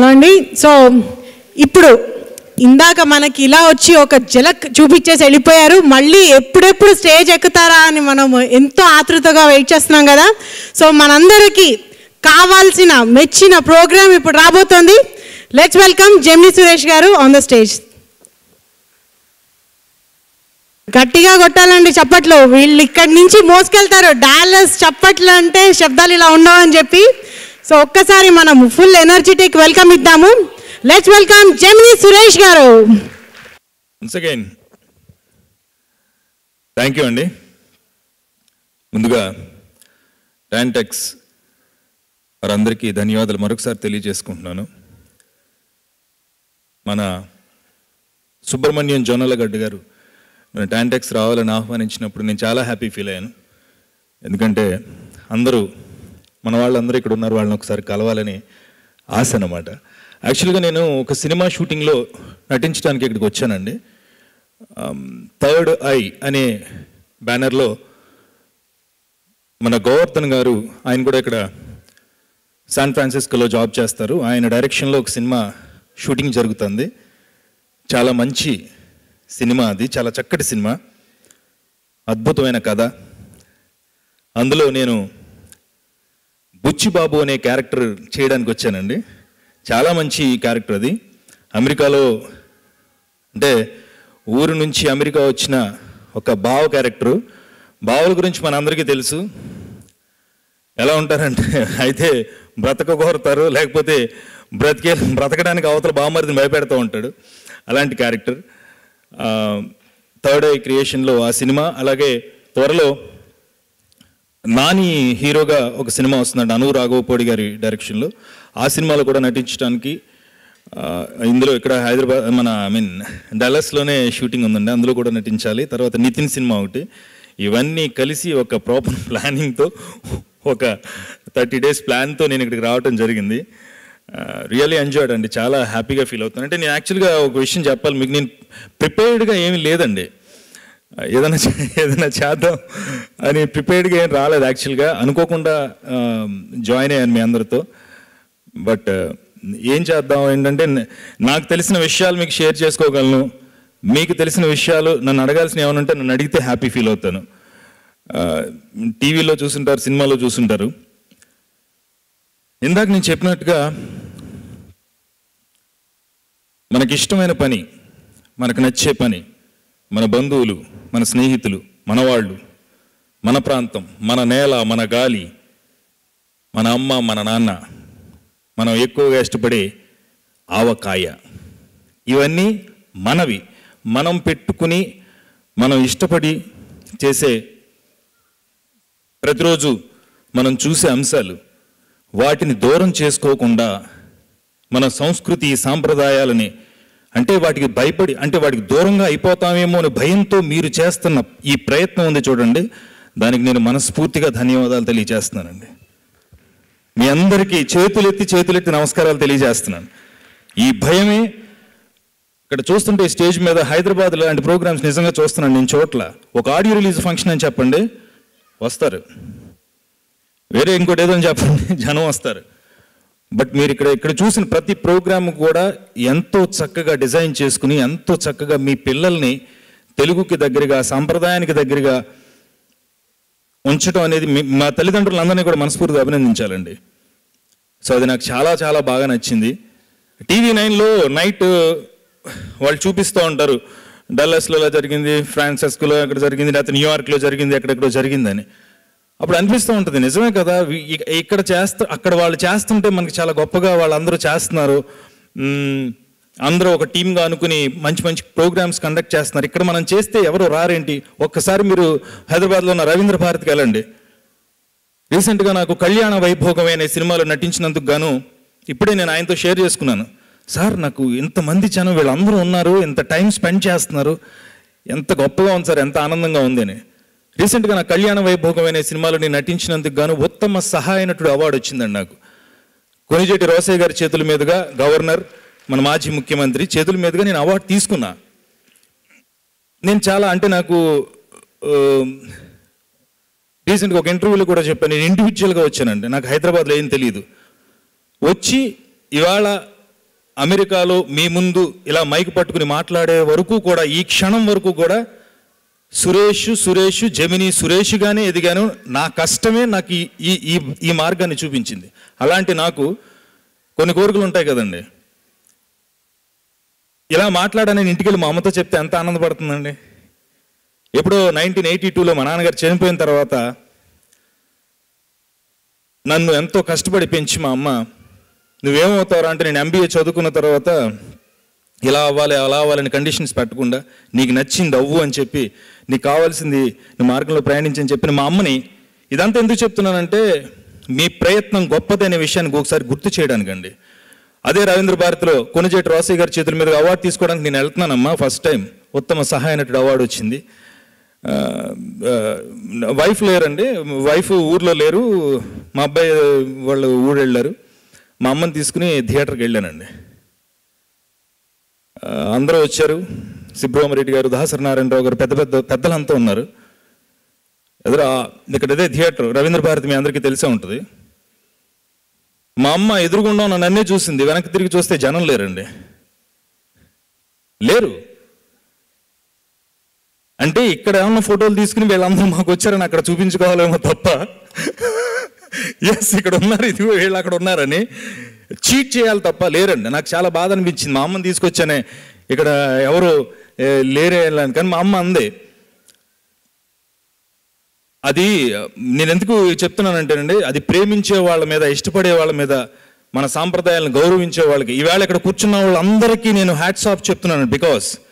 hello అండి so ఇప్పుడు ఇందాక మనకి ఇలా వచ్చి ఒక జలక్ చూపించేసి వెళ్ళిపోయారు మళ్ళీ ఎప్పుడెప్పుడు స్టేజ్ ఎక్కుతారా అని మనం ఎంతో ఆతృతగా వెయిట్ చేస్తున్నాం కదా సో మనందరికీ కావాల్సిన మెచ్చిన ప్రోగ్రామ్ ఇప్పుడు రాబోతోంది లెట్స్ వెల్కమ్ జెమిని సురేష్ గారు ఆన్ ద స్టేజ్ గట్టిగా కొట్టాలండి చప్పట్లు వీళ్ళు ఇక్కడి నుంచి మోసుకెళ్తారు డాలస్ చప్పట్లు అంటే శబ్దాలు ఇలా ఉండవని చెప్పి సో ఒక్కసారి మనం ఫుల్ ఎనర్జెటిక్ వెల్కమ్ ఇద్దాము let's welcome Gemini Suresh garu once again thank you అండి ముందుగా టాంటెక్స్ వారందరికీ ధన్యవాదాలు మరొకసారి తెలియజేసుకుంటున్నాను మన సుబ్రహ్మణ్యం జొన్నలగడ్డ గారు మన టాంటెక్స్ రావాలని ఆహ్వానించినప్పుడు నేను చాలా హ్యాపీ ఫీల్ అయ్యాను ఎందుకంటే అందరూ మన వాళ్ళందరూ ఇక్కడ ఉన్నారు వాళ్ళని ఒకసారి కలవాలని ఆశ అన్నమాట యాక్చువల్గా నేను ఒక సినిమా షూటింగ్లో నటించడానికి ఇక్కడికి వచ్చానండి థర్డ్ ఐ అనే బ్యానర్లో మన గోవర్ధన్ గారు ఆయన కూడా ఇక్కడ శాన్ ఫ్రాన్సిస్కోలో జాబ్ చేస్తారు ఆయన డైరెక్షన్లో ఒక సినిమా షూటింగ్ జరుగుతుంది చాలా మంచి సినిమా అది చాలా చక్కటి సినిమా అద్భుతమైన కథ అందులో నేను బుచ్చిబాబు అనే క్యారెక్టర్ చేయడానికి వచ్చానండి చాలా మంచి క్యారెక్టర్ అది అమెరికాలో అంటే ఊరు నుంచి అమెరికా వచ్చిన ఒక బావ క్యారెక్టరు బావుల గురించి మనందరికీ తెలుసు ఎలా ఉంటారంటే అయితే బ్రతక కోరుతారు లేకపోతే బ్రతికే బ్రతకడానికి అవతల బామ్మరిని భయపెడుతూ ఉంటాడు అలాంటి క్యారెక్టర్ థర్డ్ ఐ క్రియేషన్లో ఆ సినిమా అలాగే త్వరలో నాని హీరోగా ఒక సినిమా వస్తుందండి అను రాఘవపూడి గారి డైరెక్షన్లో ఆ సినిమాలో కూడా నటించడానికి ఆ, ఇందులో ఇక్కడ హైదరాబాద్ మన ఐ మీన్ డల్లస్లోనే షూటింగ్ ఉందండి అందులో కూడా నటించాలి తర్వాత నితిన్ సినిమా ఒకటి ఇవన్నీ కలిసి ఒక ప్రాపర్ ప్లానింగ్తో ఒక థర్టీ డేస్ ప్లాన్తో నేను ఇక్కడికి రావటం జరిగింది రియల్లీ ఎంజాయ్డ్ అండి చాలా హ్యాపీగా ఫీల్ అవుతాను అంటే నేను యాక్చువల్గా ఒక విషయం చెప్పాలి మీకు నేను ప్రిపేర్డ్గా ఏమీ లేదండి ఏదైనా చే- ఏదైనా చేద్దాం అని ప్రిపేర్డ్గా ఏం రాలేదు యాక్చువల్గా అనుకోకుండా జాయిన్ అయ్యాను మీ అందరితో బట్ ఏం చేద్దాం ఏంటంటే నే- నాకు తెలిసిన విషయాలు మీకు షేర్ చేసుకోగలను మీకు తెలిసిన విషయాలు నన్ను అడగాల్సిన ఏమైనా ఉంటే నన్ను అడిగితే హ్యాపీ ఫీల్ అవుతాను టీవీలో చూసుంటారు సినిమాలో చూసుంటారు ఇందాక నేను చెప్పినట్టుగా మనకి ఇష్టమైన పని మనకు నచ్చే పని మన బంధువులు మన స్నేహితులు మన వాళ్ళు మన ప్రాంతం మన నేల మన గాలి మన అమ్మ మన నాన్న మనం ఎక్కువగా ఇష్టపడే ఆవకాయ ఇవన్నీ మనవి మనం పెట్టుకుని మనం ఇష్టపడి చేసే ప్రతిరోజు మనం చూసే అంశాలు వాటిని దూరం చేసుకోకుండా మన సంస్కృతి సాంప్రదాయాలని అంటే వాటికి భయపడి అంటే వాటికి దూరంగా అయిపోతామేమో అని భయంతో మీరు చేస్తున్న ఈ ప్రయత్నం ఉంది చూడండి దానికి నేను మనస్ఫూర్తిగా ధన్యవాదాలు తెలియజేస్తున్నానండి మీ అందరికీ చేతులెత్తి చేతులెత్తి నమస్కారాలు తెలియజేస్తున్నాను ఈ భయమే ఇక్కడ చూస్తుంటే ఈ స్టేజ్ మీద హైదరాబాద్ లాంటి ప్రోగ్రామ్స్ నిజంగా చూస్తున్నాను నేను చోట్ల ఒక ఆడియో రిలీజ్ ఫంక్షన్ అని చెప్పండి వస్తారు వేరే ఇంకోటి ఏదో అని చెప్పండి జనం వస్తారు బట్ మీరు ఇక్కడ ఇక్కడ చూసిన ప్రతి ప్రోగ్రామ్ కూడా ఎంతో చక్కగా డిజైన్ చేసుకుని ఎంతో చక్కగా మీ పిల్లల్ని తెలుగుకి దగ్గరగా సాంప్రదాయానికి దగ్గరగా ఉంచడం అనేది మీ- మా తల్లిదండ్రులందరినీ కూడా మనస్ఫూర్తిగా అభినందించాలండి సో అది నాకు చాలా చాలా బాగా నచ్చింది టీవీ నైన్లో నైట్ వాళ్ళు చూపిస్తూ ఉంటారు డల్లస్లో ఇలా జరిగింది ఫ్రాన్సిస్కోలో ఎక్కడ జరిగింది లేకపోతే న్యూయార్క్లో జరిగింది ఎక్కడెక్కడో జరిగిందని అప్పుడు అనిపిస్తూ ఉంటుంది నిజమే కదా వి- ఇక- ఇక్కడ చేస్తా అక్కడ వాళ్ళు చేస్తుంటే మనకి చాలా గొప్పగా వాళ్ళందరూ చేస్తున్నారు మ్మ్, అందరూ ఒక టీమ్గా అనుకుని మంచి మంచి ప్రోగ్రామ్స్ కండక్ట్ చేస్తున్నారు ఇక్కడ మనం చేస్తే ఎవరు రారేంటి ఒక్కసారి మీరు హైదరాబాద్లో ఉన్న రవీంద్ర భారత్కి వెళ్ళండి రీసెంట్గా నాకు కళ్యాణ వైభోగం అనే సినిమాలో నటించినందుకు గాను ఇప్పుడే నేను ఆయనతో షేర్ చేసుకున్నాను సార్ నాకు ఇంతమంది జనం వీళ్ళందరూ ఉన్నారు ఇంత టైం స్పెండ్ చేస్తున్నారు ఎంత గొప్పగా ఉంది సార్ ఎంత ఆనందంగా ఉంది అని రీసెంట్గా నా కళ్యాణ వైభోగం అనే సినిమాలో నేను నటించినందుకు గాను ఉత్తమ సహాయ నటుడు అవార్డు వచ్చిందండి నాకు కొనిజేటి రోసయ్య గారి చేతుల మీదుగా గవర్నర్ మన మాజీ ముఖ్యమంత్రి చేతుల మీదుగా నేను అవార్డు తీసుకున్నా నేను చాలా అంటే నాకు ఆ, రీసెంట్గా ఒక ఇంటర్వ్యూలో కూడా చెప్పాను నేను ఇండివిజువల్గా వచ్చానండి నాకు హైదరాబాద్లో ఏం తెలియదు వచ్చి ఇవాళ అమెరికాలో మీ ముందు ఇలా మైక్ పట్టుకుని మాట్లాడే వరకు కూడా ఈ క్షణం వరకు కూడా సురేష్ సురేష్ జమిని సురేష్గానే ఎదిగాను నా కష్టమే నాకు ఈ ఈ ఈ ఈ మార్గాన్ని చూపించింది అలాంటి నాకు కొన్ని కోరికలు ఉంటాయి కదండి ఇలా మాట్లాడని ఇంటికి వెళ్ళి మా అమ్మతో చెప్తే ఎంత ఆనందపడుతుందండి ఎప్పుడో నైన్టీన్ ఎయిటీ టూలో మా నాన్నగారు చనిపోయిన తర్వాత నన్ను ఎంతో కష్టపడి పెంచి మా అమ్మ నువ్వేమవుతావురా అంటే నేను ఎంబీఏ చదువుకున్న తర్వాత ఇలా అవ్వాలి అలా అవ్వాలని కండిషన్స్ పెట్టకుండా నీకు నచ్చింది అవ్వు అని చెప్పి నీకు కావాల్సింది నీ మార్గంలో ప్రయాణించని చెప్పిన మా అమ్మని ఇదంతా ఎందుకు చెప్తున్నానంటే మీ ప్రయత్నం గొప్పది అనే విషయానికి ఒకసారి గుర్తు చేయడానికండి అదే రవీంద్ర భారతిలో కొనిజేటి రోసయ్య గారి చేతుల మీద అవార్డు తీసుకోవడానికి నేను వెళ్తున్నానమ్మా ఫస్ట్ టైం ఉత్తమ సహాయ నటుడు అవార్డు వచ్చింది ఆ, ఆ, వైఫ్ లేరండి వైఫ్ ఊర్లో లేరు మా అబ్బాయి వాళ్ళు ఊరు వెళ్ళారు మా అమ్మని తీసుకుని థియేటర్కి వెళ్ళానండి ఆ, అందరూ వచ్చారు సుబ్రహ్మరెడ్డి గారు దాసరి నారాయణరావు గారు పెద్ద పెద్ద పెద్దలంతా ఉన్నారు ఎదురు ఆ- ఇక్కడ అదే థియేటర్ రవీంద్ర భారతి మీ అందరికీ తెలిసే ఉంటుంది మా అమ్మ ఎదురుగుండా ఉన్న నన్నే చూసింది వెనక్కి తిరిగి చూస్తే జనం లేరండి లేరు అంటే ఇక్కడ ఏమన్నా ఫోటోలు తీసుకుని వీళ్ళందరూ మాకు వచ్చారని అక్కడ చూపించుకోవాలేమో తప్ప ఎస్ ఇక్కడ ఉన్నారు ఇదిగో వీళ్ళు అక్కడ ఉన్నారని చీట్ చేయాలి తప్ప లేరండి నాకు చాలా బాధ అనిపించింది మా అమ్మని తీసుకొచ్చానే ఇక్కడ ఎవరు ఏ, లేరే అని కానీ మా అమ్మ అంది అది నేను ఎందుకు చెప్తున్నానంటేనండి అది ప్రేమించే వాళ్ళ మీద ఇష్టపడే వాళ్ళ మీద మన సాంప్రదాయాలను గౌరవించే వాళ్ళకి ఈవేళ ఇక్కడ కూర్చున్న వాళ్ళందరికీ నేను హ్యాట్స్ ఆఫ్ చెప్తున్నాను బికాస్